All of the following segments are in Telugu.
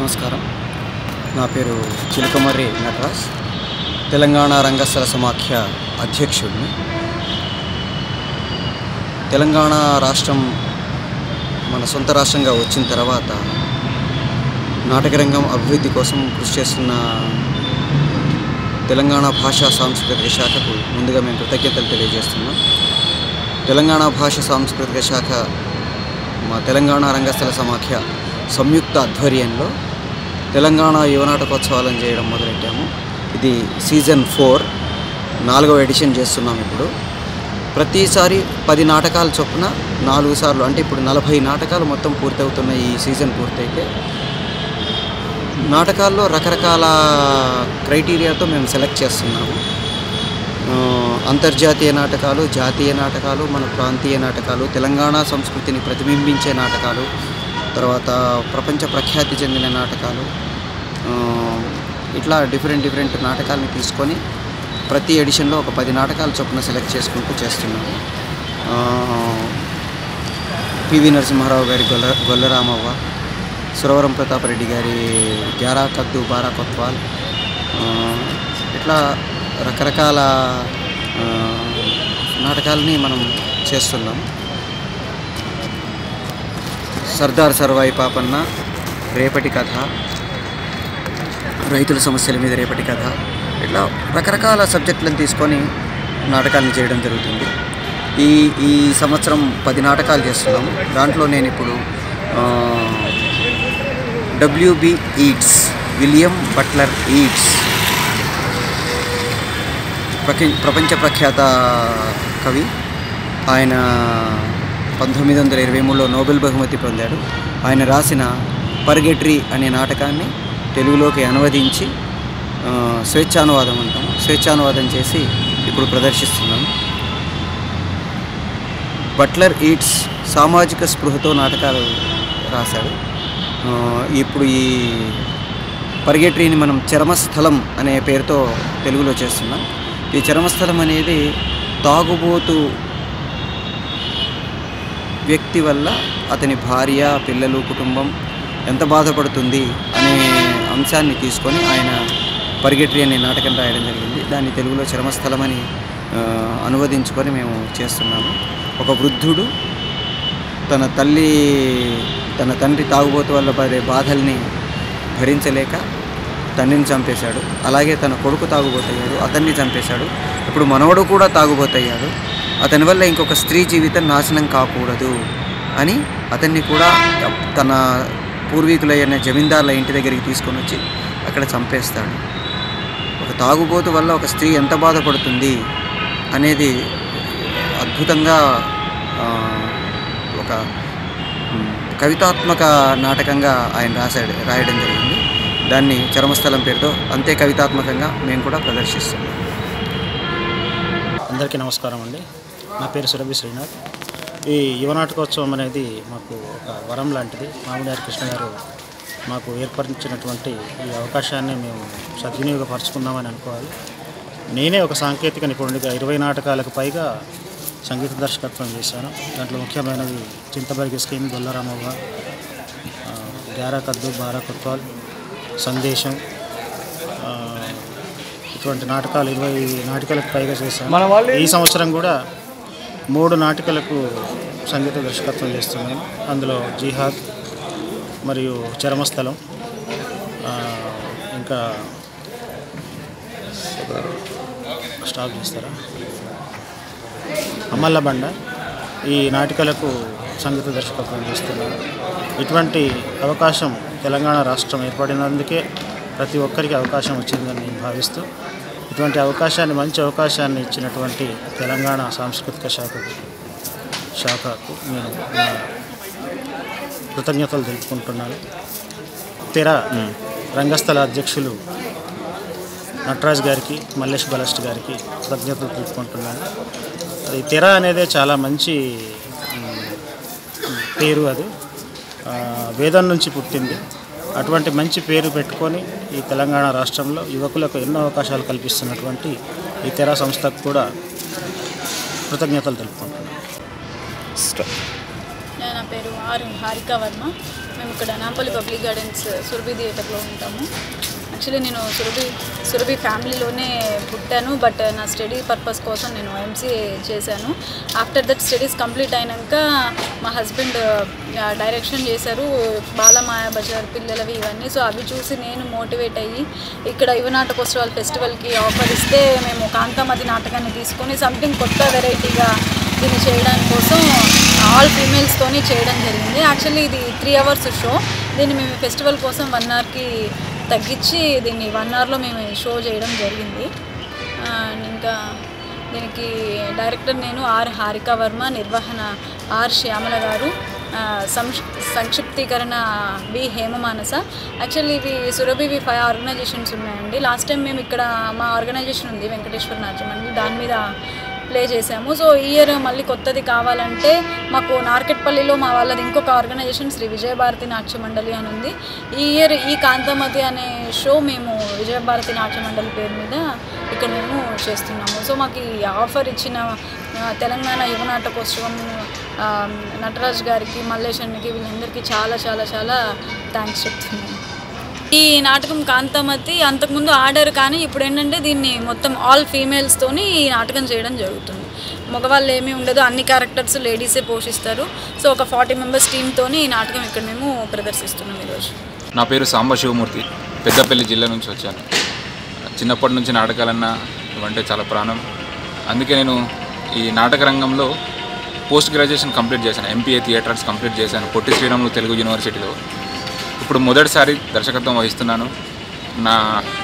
నమస్కారం నా పేరు చిలకమర్రి నటరాజ్ తెలంగాణ రంగస్థల సమాఖ్య అధ్యక్షుడిని తెలంగాణ రాష్ట్రం మన సొంత రాష్ట్రంగా వచ్చిన తర్వాత నాటకరంగం అభివృద్ధి కోసం కృషి చేస్తున్న తెలంగాణ భాషా సాంస్కృతిక శాఖకు ముందుగా మేము కృతజ్ఞతలు తెలియజేస్తున్నాం తెలంగాణ భాష సాంస్కృతిక శాఖ మా తెలంగాణ రంగస్థల సమాఖ్య సంయుక్త ఆధ్వర్యంలో తెలంగాణ యువ నాటకోత్సవాలను చేయడం మొదలెట్టాము ఇది సీజన్ ఫోర్ నాలుగవ ఎడిషన్ చేస్తున్నాం ఇప్పుడు ప్రతిసారి పది నాటకాల చొప్పున నాలుగు సార్లు అంటే ఇప్పుడు నలభై నాటకాలు మొత్తం పూర్తవుతున్న ఈ సీజన్ పూర్తయితే నాటకాల్లో రకరకాల క్రైటీరియాతో మేము సెలెక్ట్ చేస్తున్నాము ఆ, అంతర్జాతీయ నాటకాలు జాతీయ నాటకాలు మన ప్రాంతీయ నాటకాలు తెలంగాణ సంస్కృతిని ప్రతిబింబించే నాటకాలు తర్వాత ప్రపంచ ప్రఖ్యాతి చెందిన నాటకాలు ఆ, ఇట్లా డిఫరెంట్ డిఫరెంట్ నాటకాలను తీసుకొని ప్రతి ఎడిషన్లో ఒక పది నాటకాలు చొప్పున సెలెక్ట్ చేసుకుంటూ చేస్తున్నాము ఆ, పివి నరసింహారావు గారి గొల్ల గొల్లరామవ్వ సురవరం ప్రతాపరెడ్డి గారి గ్యారా కద్దు బారా కొత్వాల్ ఆ, ఇట్లా రకరకాల ఆ, నాటకాలని మనం చేస్తున్నాం సర్దార్ సర్వాయి పాపన్న రేపటి కథ రైతుల సమస్యల మీద రేపటి కథ ఇట్లా రకరకాల సబ్జెక్టులను తీసుకొని నాటకాలను చేయడం జరుగుతుంది ఈ ఈ సంవత్సరం పది నాటకాలు చేస్తున్నాము దాంట్లో నేను ఇప్పుడు WB Yeats William Butler Yeats ప్రకి- ప్రపంచ ప్రఖ్యాత కవి ఆయన పంతొమ్మిది వందల ఇరవై మూడులో నోబెల్ బహుమతి పొందాడు ఆయన రాసిన పర్గెట్రీ అనే నాటకాన్ని తెలుగులోకి అనువదించి ఆ, స్వేచ్ఛానువాదం అంటాం స్వేచ్ఛానువాదం చేసి ఇప్పుడు ప్రదర్శిస్తున్నాం బట్లర్ ఈట్స్ సామాజిక స్పృహతో నాటకాలు రాశాడు ఆ, ఇప్పుడు ఈ పరిగెట్రీని మనం చరమస్థలం అనే పేరుతో తెలుగులో చేస్తున్నాం ఈ చరమస్థలం అనేది తాగుబోతు వ్యక్తి వల్ల అతని భార్య పిల్లలు కుటుంబం ఎంత బాధపడుతుంది అనే అంశాన్ని తీసుకొని ఆయన పరిగెట్రి అనే నాటకం రాయడం జరిగింది దాన్ని తెలుగులో చరమస్థలం అని ఆ, అనువదించుకొని మేము చేస్తున్నాము ఒక వృద్ధుడు తన తల్లి తన తండ్రి తాగుబోతు వల్ల పడే బాధల్ని భరించలేక తండ్రిని చంపేశాడు అలాగే తన కొడుకు తాగుబోతయ్యాడు అతన్ని చంపేశాడు ఇప్పుడు మనవడు కూడా తాగుబోతయ్యాడు అతని వల్ల ఇంకొక స్త్రీ జీవితం నాశనం కాకూడదు అని అతన్ని కూడా తన పూర్వీకులైన జమీందారుల ఇంటి దగ్గరికి తీసుకొని వచ్చి అక్కడ చంపేస్తాడు ఒక తాగుబోతు వల్ల ఒక స్త్రీ ఎంత బాధపడుతుంది అనేది అద్భుతంగా ఆ, ఒక మ్, కవితాత్మక నాటకంగా ఆయన రాశాడు రాయడం జరిగింది దాన్ని చరమస్థలం పేరుతో అంతే కవితాత్మకంగా మేము కూడా ప్రదర్శిస్తున్నాం అందరికీ నమస్కారం అండి నా పేరు సురభి శ్రీనాథ్ ఈ యువ నాటకోత్సవం అనేది మాకు ఒక వరం లాంటిది మామిడారి కృష్ణ గారు మాకు ఏర్పరిచినటువంటి ఈ అవకాశాన్ని మేము సద్వినియోగపరుచుకుందామని అనుకోవాలి నేనే ఒక సాంకేతిక నిపుణుడిగా ఇరవై నాటకాలకు పైగా సంగీత దర్శకత్వం చేశాను దాంట్లో ముఖ్యమైనవి చింతబరిగి స్కీమ్ గొల్లరామవ్వ ఆ, గ్యారా కద్దు బారా కొత్వాల్ సందేశం ఆ, ఇటువంటి నాటకాలు ఇరవై నాటికలకు పైగా చేశాను ఈ సంవత్సరం కూడా మూడు నాటికలకు సంగీత దర్శకత్వం చేస్తున్నాను అందులో జిహాద్ మరియు చరమస్థలం ఆ, ఇంకా స్టాప్ చేస్తారా అమల్ల బండ ఈ నాటికలకు సంగీత దర్శకత్వం చేస్తున్నాను ఇటువంటి అవకాశం తెలంగాణ రాష్ట్రం ఏర్పడినందుకే ప్రతి ఒక్కరికి అవకాశం వచ్చిందని నేను భావిస్తూ ఇటువంటి అవకాశాన్ని మంచి అవకాశాన్ని ఇచ్చినటువంటి తెలంగాణ సాంస్కృతిక శాఖకు శాఖకు నేను నా కృతజ్ఞతలు తెలుపుకుంటున్నాను తెర రంగస్థల అధ్యక్షులు నటరాజ్ గారికి మల్లేష్ బలస్ట్ గారికి కృతజ్ఞతలు తెలుపుకుంటున్నాను అది తెర అనేదే చాలా మంచి మ్, పేరు అది ఆ, వేదం నుంచి పుట్టింది అటువంటి మంచి పేరు పెట్టుకొని ఈ తెలంగాణ రాష్ట్రంలో యువకులకు ఎన్నో అవకాశాలు కల్పిస్తున్నటువంటి ఈ తెర సంస్థకు కూడా కృతజ్ఞతలు తెలుపుకుంటున్నాను నేను నా పేరు ఆర్ హారిక వర్మ మేము ఇక్కడ నాంపల్లి పబ్లిక్ గార్డెన్స్ సురభి థియేటర్లో ఉంటాము యాక్చువల్లీ నేను సురభి సురభి ఫ్యామిలీలోనే పుట్టాను బట్ నా స్టడీ పర్పస్ కోసం నేను ఎంసీఏ చేశాను ఆఫ్టర్ దట్ స్టడీస్ కంప్లీట్ అయినాక మా హస్బెండ్ డైరెక్షన్ చేశారు బాలమాయ బజార్ పిల్లలవి ఇవన్నీ సో అవి చూసి నేను మోటివేట్ అయ్యి ఇక్కడ యువ నాటకోత్సవాల ఫెస్టివల్కి ఆఫర్ ఇస్తే మేము కాంతామతి నాటకాన్ని తీసుకొని సంథింగ్ కొత్త వెరైటీగా దీన్ని చేయడానికి కోసం ఆల్ ఫీమేల్స్తోని చేయడం జరిగింది యాక్చువల్లీ ఇది త్రీ అవర్స్ షో దీన్ని మేము ఫెస్టివల్ కోసం వన్ అవర్కి తగ్గించి దీన్ని వన్ అవర్లో మేము షో చేయడం జరిగింది అండ్ ఇంకా దీనికి డైరెక్టర్ నేను ఆర్ హారిక వర్మ నిర్వహణ ఆర్ శ్యామల గారు ఆ, సంక్ష్ సంక్షిప్తీకరణ బి హేమమానస యాక్చువల్లీ ఇవి సురభివి ఫైవ్ ఆర్గనైజేషన్స్ ఉన్నాయండి లాస్ట్ టైం మేము ఇక్కడ మా ఆర్గనైజేషన్ ఉంది వెంకటేశ్వర నాట్యం అండి దాని మీద ప్లే చేసాము సో ఈ ఇయర్ మళ్ళీ కొత్తది కావాలంటే మాకు నార్కెట్పల్లిలో మా వాళ్ళది ఇంకొక ఆర్గనైజేషన్ శ్రీ విజయభారతి నాట్య మండలి అని ఉంది ఈ ఇయర్ ఈ కాంతమతి అనే షో మేము విజయభారతి నాట్య మండలి పేరు మీద ఇక్కడ మేము చేస్తున్నాము సో మాకు ఈ ఆఫర్ ఇచ్చిన ఆ, తెలంగాణ యువ నాటకోత్సవం ఆ, నటరాజ్ గారికి మల్లేశన్కి వీళ్ళందరికీ చాలా చాలా చాలా థ్యాంక్స్ చెప్తున్నాను ఈ నాటకం కాంతామతి అంతకుముందు ఆడారు కానీ ఇప్పుడు ఏంటంటే దీన్ని మొత్తం ఆల్ ఫీమేల్స్తోని ఈ నాటకం చేయడం జరుగుతుంది మగవాళ్ళు ఏమీ ఉండదు అన్ని క్యారెక్టర్స్ లేడీసే పోషిస్తారు సో ఒక ఫార్టీ మెంబర్స్ టీమ్తోని ఈ నాటకం ఇక్కడ మేము ప్రదర్శిస్తున్నాం ఈరోజు నా పేరు సాంబ శివమూర్తి పెద్దపల్లి జిల్లా నుంచి వచ్చాను చిన్నప్పటి నుంచి నాటకాలన్నా ఇవంటే చాలా ప్రాణం అందుకే నేను ఈ నాటక రంగంలో పోస్ట్ గ్రాడ్యుయేషన్ కంప్లీట్ చేశాను ఎంపీఏ థియేటర్స్ కంప్లీట్ చేశాను పొట్టి శ్రీరాములు తెలుగు యూనివర్సిటీలో ఇప్పుడు మొదటిసారి దర్శకత్వం వహిస్తున్నాను నా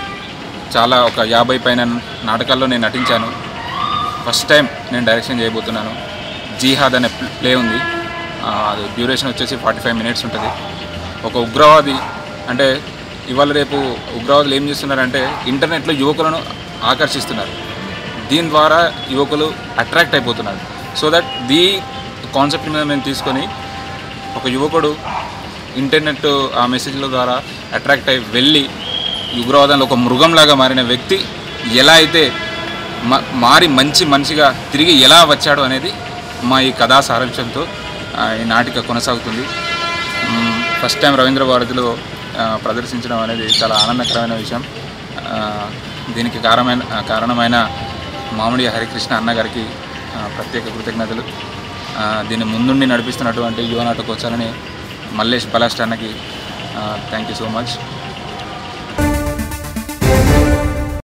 చాలా ఒక యాభై పైన నాటకాల్లో నేను నటించాను ఫస్ట్ టైం నేను డైరెక్షన్ చేయబోతున్నాను జీహాద్ అనే ప్లే ఉంది ఆ, అది డ్యూరేషన్ వచ్చేసి ఫార్టీ ఫైవ్ మినిట్స్ ఉంటుంది ఒక ఉగ్రవాది అంటే ఇవాళ రేపు ఉగ్రవాదులు ఏం చేస్తున్నారంటే ఇంటర్నెట్లో యువకులను ఆకర్షిస్తున్నారు దీని ద్వారా యువకులు అట్రాక్ట్ అయిపోతున్నారు సో దట్ దీ కాన్సెప్ట్ మీద మేము తీసుకొని ఒక యువకుడు ఇంటర్నెట్ ఆ మెసేజ్ల ద్వారా అట్రాక్ట్ అయి వెళ్ళి ఉగ్రవాదంలో ఒక మృగంలాగా మారిన వ్యక్తి ఎలా అయితే మ- మారి మంచి మనిషిగా తిరిగి ఎలా వచ్చాడు అనేది మా ఈ కథా సారాంశంతో ఆ, ఈ నాటిక కొనసాగుతుంది మ్మ్, ఫస్ట్ టైం రవీంద్ర భారతిలో ఆ, ప్రదర్శించడం అనేది చాలా ఆనందకరమైన విషయం ఆ, దీనికి కారణమైన కారణమైన మామిడి హరికృష్ణ అన్నగారికి ఆ, ప్రత్యేక కృతజ్ఞతలు ఆ, దీన్ని ముందుండి నడిపిస్తున్నటువంటి యువ నాటకోత్సవాలని మల్లేష్ బలాస్ట్ అన్నకి థ్యాంక్ యూ సో మచ్